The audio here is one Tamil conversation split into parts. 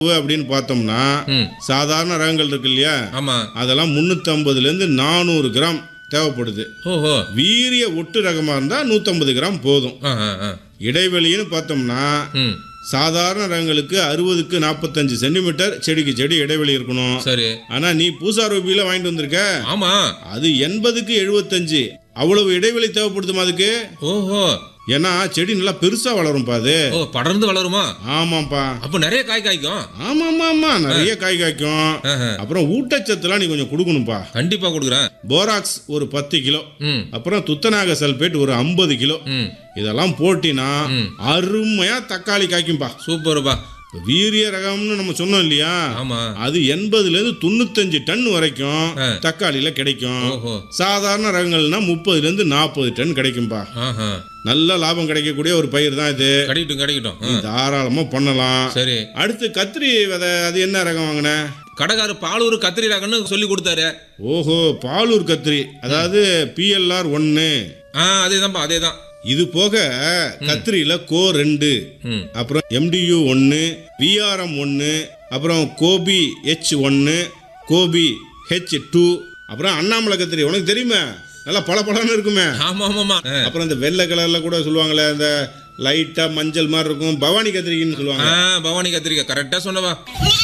அப்படின்னு பார்த்தோம்னா ம் சாதாரண ரகங்கள் இருக்கு இல்லையா ஆமா அதெல்லாம் முந்நூற்றம்பதுலேருந்து நானூறு கிராம் தேவைப்படுது ஓஹோ வீரிய ஒட்டு ரகமாக இருந்தால் நூற்றம்பது கிராம் போதும் ஆ ஆ ஆ இடைவெளின்னு பார்த்தோம்னா ம் சாதாரண ரகங்களுக்கு அறுபதுக்கு நாற்பத்தஞ்சு சென்டிமீட்டர் செடிக்கு செடி இடைவெளி இருக்கணும் சரி ஆனால் நீ பூசா ரூபியில் வாங்கிட்டு வந்திருக்க ஆமா அது எண்பதுக்கு எழுபத்தஞ்சு அவ்வளவு இடைவெளி தேவைப்படுதுமா அதுக்கு ஓஹோ ஏன்னா செடி நல்லா பெருசா வளரும்பா அது ஓ படர்ந்து வளருமா ஆமாப்பா அப்ப நிறைய காய் காய்க்கும் ஆமா ஆமா ஆமா நிறைய காய் காய்க்கும் ஆஹா. அப்புறம் ஊட்டச்சத்துலாம் நீ கொஞ்சம் கொடுக்கணும்ப்பா கண்டிப்பா கொடுக்குறேன் போராக்ஸ் ஒரு பத்து கிலோ ம் அப்புறம் துத்தநாக சல்பேட் ஒரு ஐம்பது கிலோ ம் இதெல்லாம் போட்டினா ம். அருமையா தக்காளி காய்க்கும்பா சூப்பர்ப்பா இப்ப வீரிய ரகம்னு நம்ம சொன்னோம் இல்லையா ஆமா அது எண்பதுல இருந்து தொண்ணூத்தஞ்சு டன் வரைக்கும் ஆ. தக்காளியில கிடைக்கும் ஓஹோ சாதாரண ரகங்கள்னா முப்பதுல இருந்து நாற்பது டன் கிடைக்கும்பா ஆஹா நல்ல லாபம் கிடைக்கக்கூடிய ஒரு பயிர் தான் இது கிடைக்கட்டும் கிடைக்கட்டும் நீ ஆ, தாராளமா பண்ணலாம் சரி அடுத்து கத்திரி விதை அது என்ன ரகம் வாங்கின கடைக்காரு பாலூர் கத்திரி ரகம்னு சொல்லி கொடுத்தாரு ஓஹோ பாலூர் கத்திரி அதாவது பிஎல்ஆர் ஒன்னு ஆ அதேதான்ப்பா அதேதான் இது போக கத்திரியில கோ ரெண்டு ம் அப்புறம் எம்டியு ஒன்று விஆர்எம் ஒன்று அப்புறம் கோபி ஹெச் ஒன்று கோபி ஹெச் டூ அப்புறம் அண்ணாமலை கத்திரி உனக்கு தெரியுமா நல்லா பல இருக்குமே ஆமா ஆமாமா ஆ. அப்புறம் இந்த வெள்ளை கலர்ல கூட சொல்லுவாங்களே இந்த லைட்டா மஞ்சள் மாதிரி இருக்கும் பவானி கத்திரிக்கைன்னு சொல்லுவாங்க ஆ பவானி கத்திரிக்காய் கரெக்டா சொன்னவா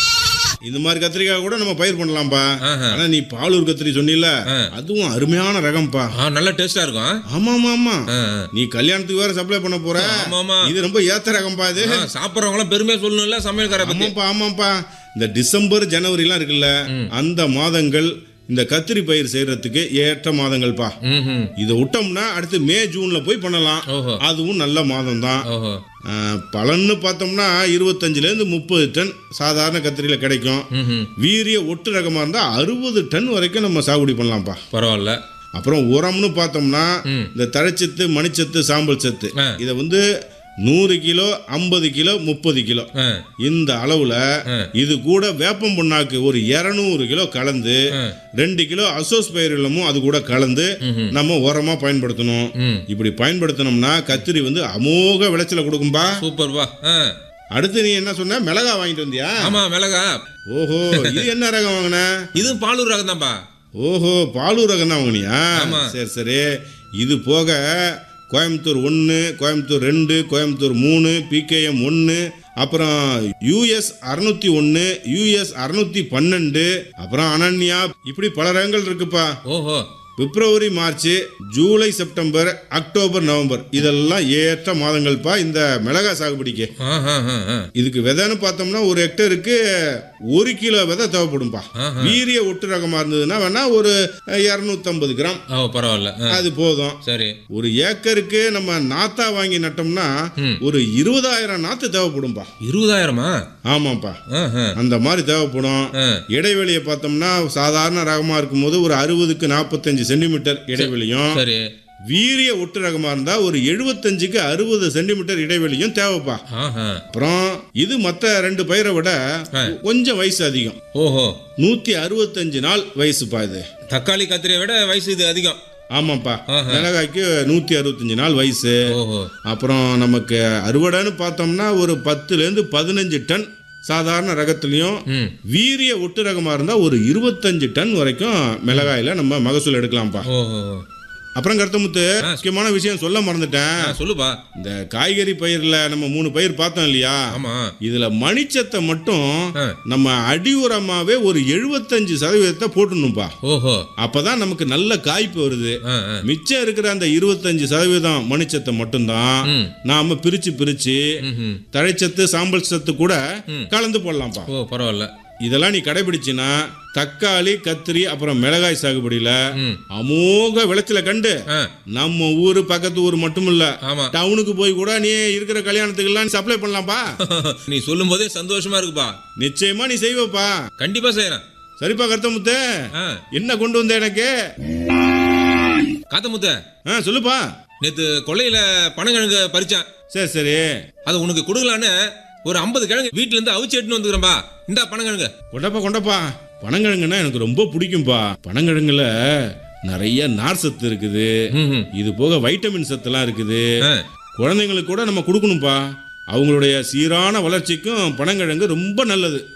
இந்த மாதிரி கத்திரிக்காய் கூட நம்ம பயிர் பண்ணலாம்ப்பா ஆஹா. ஆனா நீ பாலூர் கத்திரி சொன்னில ஆ. அதுவும் அருமையான ரகம்ப்பா ஆ நல்ல டேஸ்டா இருக்கும் ஆமா ஆமா ஆமா ஆ, ஆ. நீ கல்யாணத்துக்கு வேற சப்ளை பண்ண போற ஆமாமா இது ரொம்ப ஏத்த ரகம்பா இது ஆ, சாப்பிட்றவங்களாம் பெருமையா சொல்லணும்ல சமையல்கார பத்தி ஆமாப்பா ஆமாப்பா இந்த டிசம்பர் ஜனவரிலாம் இருக்குல்ல அந்த மாதங்கள் இந்த கத்திரி பயிர் செய்யறதுக்கு ஏற்ற மாதங்கள்ப்பா ம் ம் இதை விட்டோம்னா அடுத்து மே ஜூன்ல போய் பண்ணலாம் ஓஹோ அதுவும் நல்ல மாதம் தான் ஓஹோ பலன்னு பார்த்தோம்னா இருபத்தஞ்சுல இருந்து முப்பது டன் சாதாரண கத்திரியில கிடைக்கும் ம் ம் வீரிய ஒட்டு ரகமா இருந்தா அறுபது டன் வரைக்கும் நம்ம சாகுபடி பண்ணலாம்ப்பா பரவாயில்ல அப்புறம் உரம்னு பார்த்தோம்னா ம் இந்த தழைச்சத்து மணிச்சத்து சாம்பல் சத்து ஆ. இதை வந்து நூறு கிலோ ஐம்பது கிலோ முப்பது கிலோ ஆ இந்த அளவுல ஆ. இது கூட வேப்பம் புண்ணாக்கு ஒரு இரநூறு கிலோ கலந்து ஆ. ரெண்டு கிலோ அசோஸ் பயிரிலமும் அது கூட கலந்து ம்ஹும். நம்ம உரமா பயன்படுத்தணும் ம் இப்படி பயன்படுத்தினோம்னா கத்திரி வந்து அமோக விளைச்சல கொடுக்கும்பா சூப்பர்ப்பா ஆ அடுத்து நீ என்ன சொன்ன மிளகா வாங்கிட்டு வந்தியா ஆமா மிளகா ஓஹோ இது என்ன ரகம் வாங்கின இது பாலூர் ரகம் தான்ப்பா ஓஹோ பாலூர் ரகம் தான் வாங்கினியா ஆமா. சரி சரி இது போக கோயம்புத்தூர் ஒன்று கோயம்புத்தூர் ரெண்டு கோயம்புத்தூர் மூணு பிகேஎம் ஒன்று அப்புறம் யூஎஸ் அறுநூத்தி ஒன்று யூஎஸ் அறுநூத்தி பன்னெண்டு அப்புறம் அனன்யா இப்படி பல ரகங்கள் இருக்குப்பா ஓஹோ February March July September October November இதெல்லாம் ஏற்ற மாதங்கள்ப்பா இந்த மிளகாய் சாகுபடிக்கு ஆஹா ஆ ஆ இதுக்கு விதைன்னு பார்த்தோம்னா ஒரு ஹெக்டருக்கு ஒரு கிலோ விதை தேவைப்படும்பா ஆஹா. வீரிய ஒட்டு ரகமா இருந்ததுன்னா வேணா ஒரு இரநூத்தம்பது கிராம் ஓ பரவாயில்ல ஆ, அது போதும் சரி ஒரு ஏக்கருக்கு நம்ம நாத்தா வாங்கி நட்டோம்னா ம். ஒரு இருபதாயிரம் நாத்து தேவைப்படும்பா இருபதாயிரமா ஆமாப்பா ஆஹா அந்த மாதிரி தேவைப்படும் ஆ இடைவெளியை பார்த்தோம்னா சாதாரண ரகமா இருக்கும்போது ஒரு அறுபதுக்கு நாற்பத்தஞ்சு சென்டிமீட்டர் இடைவெளியும் சரி வீரிய ஒட்டு ரகமா இருந்தா ஒரு எழுபத்தஞ்சுக்கு அறுபது சென்டிமீட்டர் இடைவெளியும் தேவைப்பா ஆஹா அப்புறம் இது மற்ற ரெண்டு பயிரை விட ஆ. கொஞ்சம் வயசு அதிகம் ஓஹோ நூத்தி அறுபத்தஞ்சு நாள் வயசுப்பா இது தக்காளி கத்திரியை விட வயசு இது அதிகம் ஆமாப்பா ஆஹா. மிளகாய்க்கு நூத்தி அறுபத்தஞ்சு நாள் வயசு ஓஹோ அப்புறம் நமக்கு அறுவடைன்னு பார்த்தோம்னா ஒரு பத்துலேருந்து பதினஞ்சு டன் சாதாரண ரகத்துலையும் ம் வீரிய ஒட்டு ரகமா இருந்தா ஒரு இருபத்தஞ்சு டன் வரைக்கும் மிளகாயில நம்ம மகசூல் எடுக்கலாம்ப்பா ஓஹோ அப்புறம் கருத்தமுத்து ஆ. முக்கியமான விஷயம் சொல்ல மறந்துட்டேன் ஆ சொல்லுப்பா இந்த காய்கறி பயிர்ல நம்ம மூணு பயிர் பார்த்தோம் இல்லையா ஆமா இதுல மணிச்சத்தை மட்டும் ஆ. நம்ம அடி உரமாவே ஒரு எழுபத்தஞ்சு சதவீதத்தை போட்டுணும்பா ஓஹோ அப்பதான் நமக்கு நல்ல காய்ப்பு வருது ஆ ஆ மிச்சம் இருக்கிற அந்த இருபத்தஞ்சு சதவீதம் மணிச்சத்தை மட்டும்தான் ம் நாம பிரிச்சு பிரிச்சு ம்ஹும். தழைச்சத்து சாம்பல் சத்து கூட ம். கலந்து போடலாம்ப்பா ஓ பரவாயில்ல இதெல்லாம் நீ கடைபிடிச்சினா தக்காளி கத்திரி அப்புறம் மிளகாய் சாகுபடியில ம் அமோக விளைச்சல கண்டு ஆ நம்ம ஊரு பக்கத்து ஊர் மட்டும் இல்ல ஆமா டவுனுக்கு போய் கூட நீ இருக்கிற கல்யாணத்துக்கெல்லாம் சப்ளை பண்ணலாம்ப்பா நீ சொல்லும் போதே சந்தோஷமா இருக்குப்பா நிச்சயமா நீ செய்வப்பா கண்டிப்பா செய்யறேன் சரிப்பா கருத்தமுத்து ஆ என்ன கொண்டு வந்த எனக்கு காத்தமுத்த ஆ சொல்லுப்பா நேத்து கொள்ளையில பனங்கிழங்கு பறிச்சேன் சரி சரி அது உனக்கு கொடுக்கலான்னு ஒரு ஐம்பது கிழங்கு வீட்டுல இருந்து அவிச்சு எடுத்துன்னு வந்துக்கிறேன்பா இந்த பனங்கிழங்கு கொண்டப்பா கொண்டப்பா பனங்கிழங்குன்னா எனக்கு ரொம்ப பிடிக்கும்பா பனங்கிழங்குல நிறைய நார் சத்து இருக்குது ம்ஹும். இது போக வைட்டமின் சத்துலாம் இருக்குது ஆ, குழந்தைங்களுக்கு கூட நம்ம கொடுக்கணும்ப்பா அவங்களுடைய சீரான வளர்ச்சிக்கும் பனங்கிழங்கு ரொம்ப நல்லது